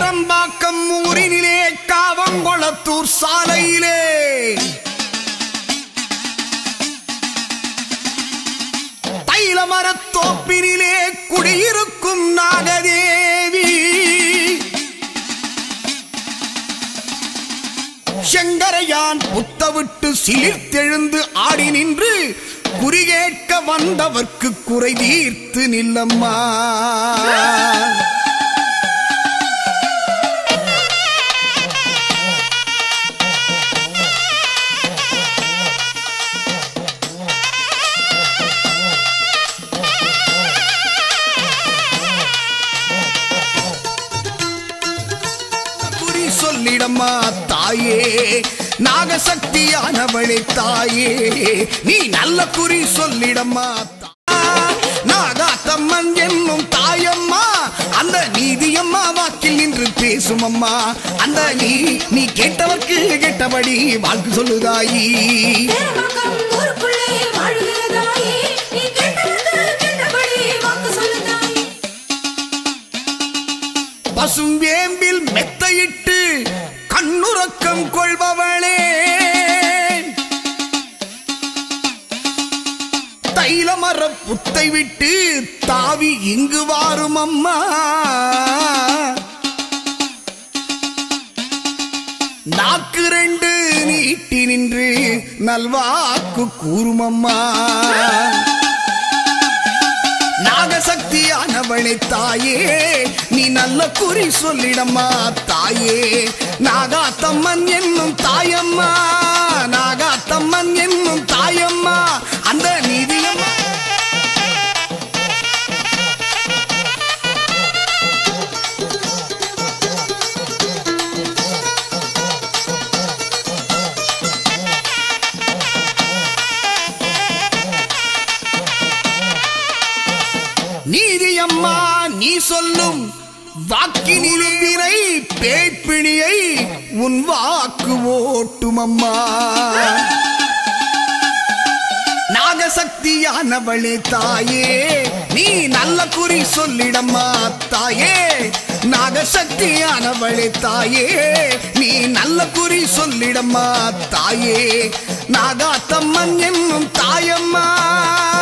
சேரம்பாக்கம் ஊரினிலே காவங்குளத்தூர் சாலையிலே தைலமரத்தோப்பினிலே குடியிருக்கும் நாகதேவி செங்கரையான் புத்தவிட்டு சிலிர்த்தெழுந்து ஆடி நின்று குறிகேட்க வந்தவர்க்கு குறை தீர்த்து நில்லம்மா குறி சொல்லிடம்மா தாயே நாகசக்தியானவளே தாயே நீ நல்ல குறி சொல்லிடம்மா தா- நாகாத்தம்மன் என்னும் தாயம்மா அந்த நீதியம்மா வாக்கில் நின்று பேசும் அம்மா அந்த நீ நீ கேட்டவர்க்கு கேட்டபடி வாழ்க்கை சொல்லுதாயி தேவகம் ஊருக்குள்ளே வாழ்கிறதாயே நீ கேட்டதற்கு கேட்டபடி வாக்கு சொல்லுதாயே பசும் வேம்பில் மெத்தையிட்டு கண்ணுறக்கம் கொள்பவளே தைலமர புத்தை விட்டு தாவி இங்கு வாரும் அம்மா நாக்கு ரெண்டு நீட்டி நின்று நல்வாக்கு கூறும் அம்மா நாகசக்தியானவளே தாயே நீ நல்ல குறி சொல்லிடம்மா தாயே நாகாத்தம்மன் என்னும் தாயம்மா நாகாத்தம்மன் என்னும் தாயம்மா அந்த நீதியம்மா நீதியம்மா நீ சொல்லும் வாக்கினிலும் வினை பேய்ப்பிணியை உன் வாக்கு ஓட்டும் அம்மா நாகசக்தியானவளே தாயே நீ நல்ல குறி சொல்லிடம்மா தாயே நாகசக்தியானவளே தாயே நீ நல்ல குறி சொல்லிடம்மா தாயே நாகாத்தம்மன் என்னும் தாயம்மா